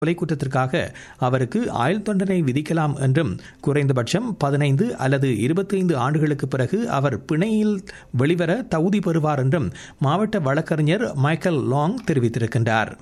கொலை குற்றத்திற்காக அவருக்கு ஆயுள் தண்டனை விதிக்கலாம் என்றும் குறைந்தபட்சம் பதினைந்து அல்லது இருபத்தைந்து ஆண்டுகளுக்கு பிறகு அவர் பிணையில் வெளிவர தகுதி பெறுவார் என்றும் மாவட்ட வழக்கறிஞர் மைக்கேல் லாங் தெரிவித்திருக்கின்றார்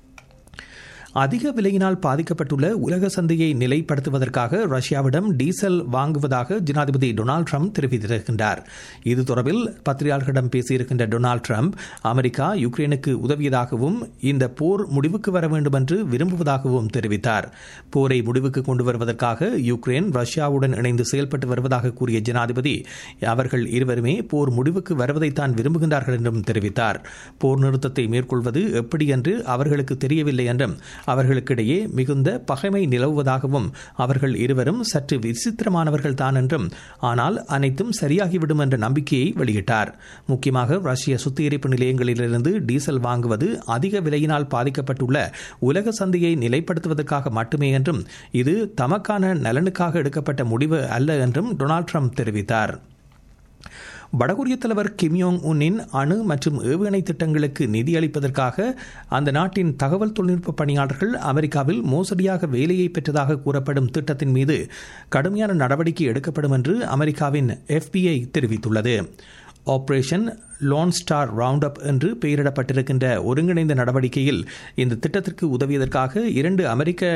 அதிக விலையினால் பாதிக்கப்பட்டுள்ள உலக சந்தையை நிலைப்படுத்துவதற்காக ரஷ்யாவிடம் டீசல் வாங்குவதாக ஜனாதிபதி டொனால்டு ட்ரம்ப் தெரிவித்திருக்கின்றார் இது தொடர்பில் பத்திரிகையாளர்களிடம் பேசியிருக்கின்ற டொனால்டு ட்ரம்ப் அமெரிக்கா யுக்ரைனுக்கு உதவியதாகவும் இந்த போர் முடிவுக்கு வர வேண்டும் என்று விரும்புவதாகவும் தெரிவித்தார் போரை முடிவுக்கு கொண்டு வருவதற்காக யுக்ரைன் ரஷ்யாவுடன் இணைந்து செயல்பட்டு வருவதாக கூறிய ஜனாதிபதி அவர்கள் இருவருமே போர் முடிவுக்கு வருவதைத்தான் விரும்புகின்றார்கள் என்றும் தெரிவித்தார் போர் நிறுத்தத்தை மேற்கொள்வது எப்படி என்று அவர்களுக்கு தெரியவில்லை என்றும் அவர்களுக்கிடையே மிகுந்த பகைமை நிலவுவதாகவும் அவர்கள் இருவரும் சற்று விசித்திரமானவர்கள் தான் என்றும் ஆனால் அனைத்தும் சரியாகிவிடும் என்ற நம்பிக்கையை வெளியிட்டார் முக்கியமாக ரஷ்ய சுத்திகரிப்பு நிலையங்களிலிருந்து டீசல் வாங்குவது அதிக விலையினால் பாதிக்கப்பட்டுள்ள உலக சந்தையை நிலைப்படுத்துவதற்காக மட்டுமே என்றும் இது தமக்கான நலனுக்காக எடுக்கப்பட்ட முடிவு அல்ல என்றும் டொனால்டு ட்ரம்ப் தெரிவித்தார் வடகொரிய தலைவர் கிம்யோங் உன்னின் அணு மற்றும் ஏவுகணை திட்டங்களுக்கு நிதியளிப்பதற்காக அந்த நாட்டின் தகவல் தொழில்நுட்ப பணியாளர்கள் அமெரிக்காவில் மோசடியாக வேலையை பெற்றதாக கூறப்படும் திட்டத்தின் மீது கடுமையான நடவடிக்கை எடுக்கப்படும் என்று அமெரிக்காவின் எஃபிஐ தெரிவித்துள்ளது operation lone star round up என்று பெயரிடப்பட்டிருக்கின்ற ஒருங்கிணைந்த நடவடிக்கையில் இந்த திட்டத்திற்கு உதவியதற்காக இரண்டு அமெரிக்க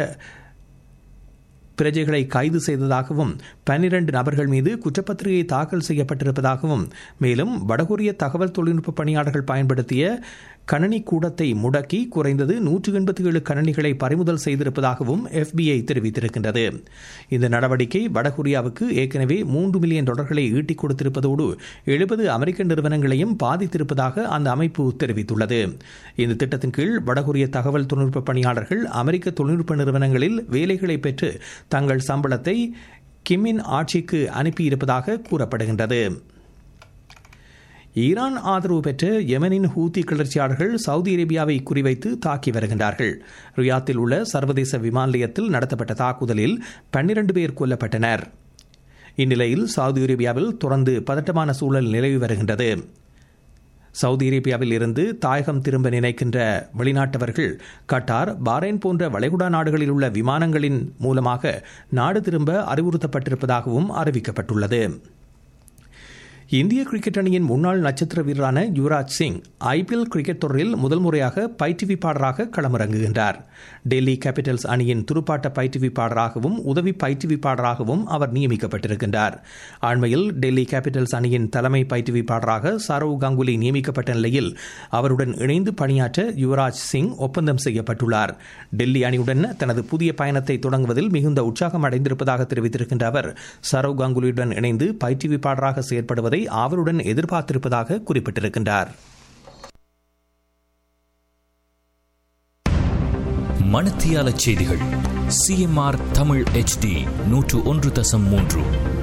பிரஜைகளை கைது செய்ததாகவும் பன்னிரண்டு நபர்கள் மீது குற்றப்பத்திரிகை தாக்கல் செய்யப்பட்டிருப்பதாகவும் மேலும் வடகொரிய தகவல் தொழில்நுட்ப பணியாளர்கள் பயன்படுத்திய கணனி கூடத்தை முடக்கி குறைந்தது நூற்று எண்பத்தி ஏழு கணனிகளை பறிமுதல் செய்திருப்பதாகவும் எஃபிஐ தெரிவித்திருக்கின்றது இந்த நடவடிக்கை வடகொரியாவுக்கு ஏற்கனவே மூன்று மில்லியன் டாலர்களை ஈட்டிக் கொடுத்திருப்பதோடு எழுபது அமெரிக்க நிறுவனங்களையும் பாதித்திருப்பதாக அந்த அமைப்பு தெரிவித்துள்ளது இந்த திட்டத்தின் கீழ் வடகொரிய தகவல் தொழில்நுட்ப பணியாளர்கள் அமெரிக்க தொழில்நுட்ப நிறுவனங்களில் வேலைகளை பெற்று தங்கள் சம்பளத்தை கிம்மின் ஆட்சிக்கு அனுப்பியிருப்பதாக கூறப்படுகின்றது ஈரான் ஆதரவு பெற்ற யெமனின் ஹூத்தி கிளர்ச்சியாளர்கள் சவுதி அரேபியாவை குறிவைத்து தாக்கி வருகின்றார்கள் ரியாத்தில் உள்ள சர்வதேச விமான நிலையத்தில் நடத்தப்பட்ட தாக்குதலில் பன்னிரண்டு பேர் கொல்லப்பட்டனர் இந்நிலையில் சவுதி அரேபியாவில் தொடர்ந்து பதட்டமான சூழல் நிலவி வருகின்றது சவுதி அரேபியாவில் இருந்து தாயகம் திரும்ப நினைக்கின்ற வெளிநாட்டவர்கள் கட்டார் பாரைன் போன்ற வளைகுடா நாடுகளில் உள்ள விமானங்களின் மூலமாக நாடு திரும்ப அறிவுறுத்தப்பட்டிருப்பதாகவும் அறிவிக்கப்பட்டுள்ளது இந்திய கிரிக்கெட் அணியின் முன்னாள் நட்சத்திர வீரரான யுவராஜ் சிங் ஐபிஎல் கிரிக்கெட் தொடரில் முதல் முறையாக பயிற்றுவிப்பாளராக களமிறங்குகின்றார் டெல்லி கேபிட்டல்ஸ் அணியின் துடுப்பாட்ட பயிற்றுவிப்பாளராகவும் உதவி பயிற்றுவிப்பாளராகவும் அவர் நியமிக்கப்பட்டிருக்கின்றார் அண்மையில் டெல்லி கேபிட்டல்ஸ் அணியின் தலைமை பயிற்றுவிப்பாளராக சரவ் கங்குலி நியமிக்கப்பட்ட நிலையில் அவருடன் இணைந்து பணியாற்ற யுவராஜ் சிங் ஒப்பந்தம் செய்யப்பட்டுள்ளார் டெல்லி அணியுடன் தனது புதிய பயணத்தை தொடங்குவதில் மிகுந்த உற்சாகம் அடைந்திருப்பதாக தெரிவித்திருக்கின்ற அவர் சரவ் கங்குலியுடன் இணைந்து பயிற்றுவிப்பாளராக செயற்படுவதை ஆவலுடன் எதிர்பார்த்திருப்பதாக குறிப்பிட்டிருக்கின்றார் மணத்தியால செய்திகள் சிஎம்ஆர் தமிழ் எச்டி நூற்று ஒன்று தசம் மூன்று